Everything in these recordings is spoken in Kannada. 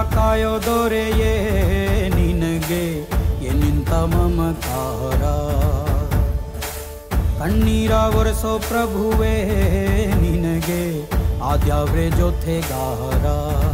ಕಾಯೋ ದೊರೆಯೇ ನಿನಗೆ ಎನ್ನಿಂತ ಮಮಕಾರ ಕಣ್ಣೀರ ಒರೆಸೋ ಪ್ರಭುವೇ ನಿನಗೆ ಆದ್ಯಾವ್ರೆ ಜೊತೆಗಾರ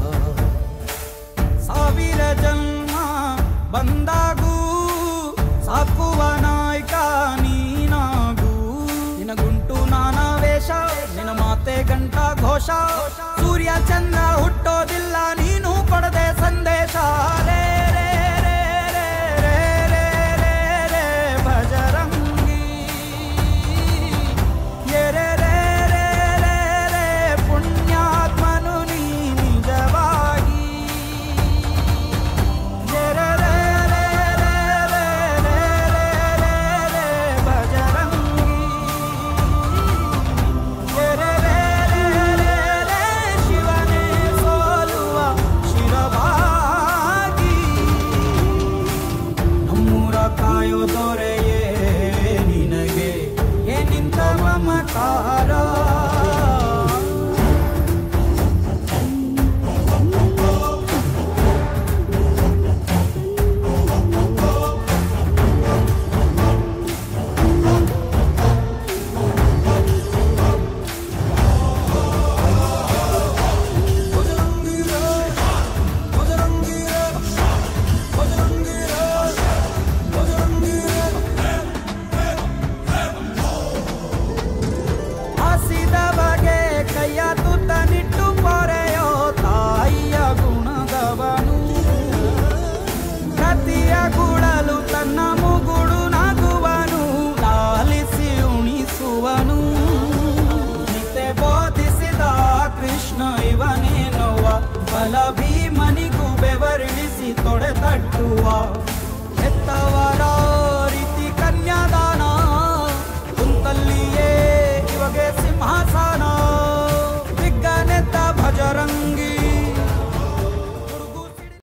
ಸಾವಿರ ಜನ್ಮ ಬಂದಾಗೂ ಸಾಕುವ ನಾಯಕ ನೀನಾಗೂ ನಿನಗುಂಟು ನಾನಾ ವೇಷ ನಿನ ಮಾತೆ ಗಂಟ ಘೋಷ ಸೂರ್ಯ ಚಂದ್ರ ಹುಟ್ಟೋದಿಲ್ಲ ನೀನು ಕೊಡದೆ ಸಂದೇಶ ರೇ ರೇ ರೇ ರೇ ರೇ ರೇ ರೇ ರೇ ಭಜರಂಗಿ ಎರೆ ರೇ ರೇ ರೇ ರೇ ಪುಣ್ಯಾತ್ಮನು ನೀ ನಿಜವಾಗಿ ಎರೆ ರೇ ರೇ ರೇ ರೇ ರೇ ರೇ ರೇ ರೇ ಭಜರಂಗಿ ಎರೆ ರೇ ರೇ ರೇ ರೇ ಶಿವನೇ ಸೋಲುವ ಶಿರವಾಗಿ ನಮ್ಮೂರ ಕಾಯೋ ದೊರೆಯೇ ನಿನಗೆ ಏನಿಂತ ಮಮಕಾರ ಹಸಿದ ಬಗೆ ಕೈಯ ತುತ್ತ ನಿಟ್ಟು ಪೊರೆಯೋ ತಾಯಿಯ ಗುಣದವನು ಪ್ರತಿಯ ಗುಳಲು ತನ್ನ ಮುಗುಡು ನಗುವನು ಲಾಲಿಸಿ ಉಣಿಸುವನು ನಿತೆ ಬೋಧಿಸಿದ ಕೃಷ್ಣ ಇವನೇನುವ ಬಲ ಭೀಮನಿಗೂ ಬೆವರಿಳಿಸಿ ತೊಡೆ ತಟ್ಟುವ ಎತ್ತವರ